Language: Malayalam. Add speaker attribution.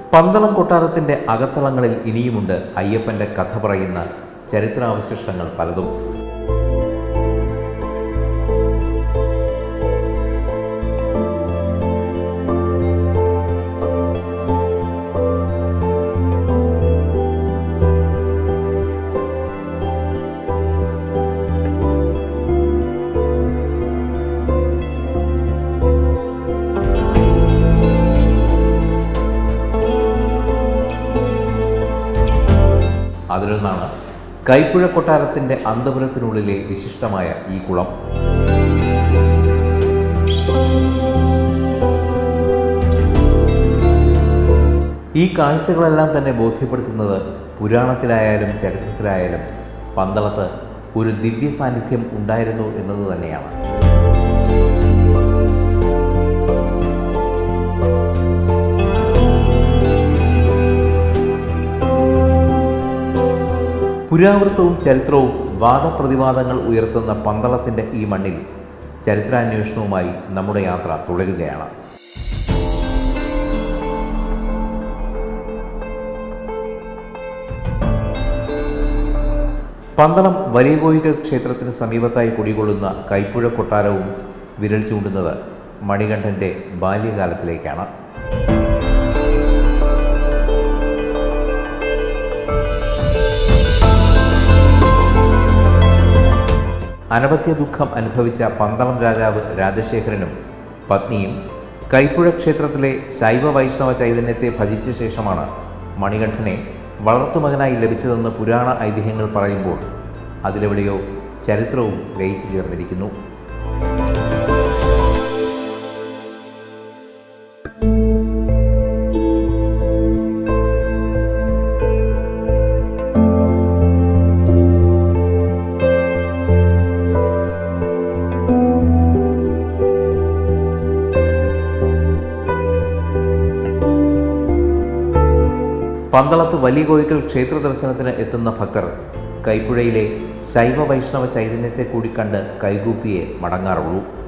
Speaker 1: പന്തളം കൊട്ടാരത്തിൻ്റെ അകത്തളങ്ങളിൽ ഇനിയുമുണ്ട് അയ്യപ്പൻ്റെ കഥ പറയുന്ന ചരിത്രാവശിഷ്ടങ്ങൾ പലതും അതിലൊന്നാണ് കൈപ്പുഴ കൊട്ടാരത്തിൻ്റെ അന്തപുരത്തിനുള്ളിലെ വിശിഷ്ടമായ ഈ കുളം ഈ കാഴ്ചകളെല്ലാം തന്നെ ബോധ്യപ്പെടുത്തുന്നത് പുരാണത്തിലായാലും ചരിത്രത്തിലായാലും പന്തളത്ത് ഒരു ദിവ്യ സാന്നിധ്യം ഉണ്ടായിരുന്നു എന്നത് തന്നെയാണ് പുരാവൃത്തവും ചരിത്രവും വാദപ്രതിവാദങ്ങൾ ഉയർത്തുന്ന പന്തളത്തിൻ്റെ ഈ മണ്ണിൽ ചരിത്രാന്വേഷണവുമായി നമ്മുടെ യാത്ര തുടരുകയാണ് പന്തളം വലിയ കോയിക്കൽ ക്ഷേത്രത്തിന് സമീപത്തായി കുടികൊള്ളുന്ന കൈപ്പുഴ കൊട്ടാരവും വിരൽ ചൂണ്ടുന്നത് മണികണ്ഠൻ്റെ ബാല്യകാലത്തിലേക്കാണ് അനവധ്യ ദുഃഖം അനുഭവിച്ച പന്തളം രാജാവ് രാജശേഖരനും പത്നിയും കൈപ്പുഴ ക്ഷേത്രത്തിലെ ശൈവ വൈഷ്ണവ ചൈതന്യത്തെ ഭജിച്ച ശേഷമാണ് മണികണ്ഠനെ വളർത്തുമകനായി ലഭിച്ചതെന്ന് പുരാണ ഐതിഹ്യങ്ങൾ പറയുമ്പോൾ അതിലെവിടെയോ ചരിത്രവും ലയിച്ചു ചേർന്നിരിക്കുന്നു പന്തളത്ത് വലിയ കോയിക്കൽ ക്ഷേത്ര ദർശനത്തിന് എത്തുന്ന ഭക്തർ കൈപ്പുഴയിലെ ശൈവ വൈഷ്ണവ ചൈതന്യത്തെ കൂടി കണ്ട് കൈകൂപ്പിയെ മടങ്ങാറുള്ളൂ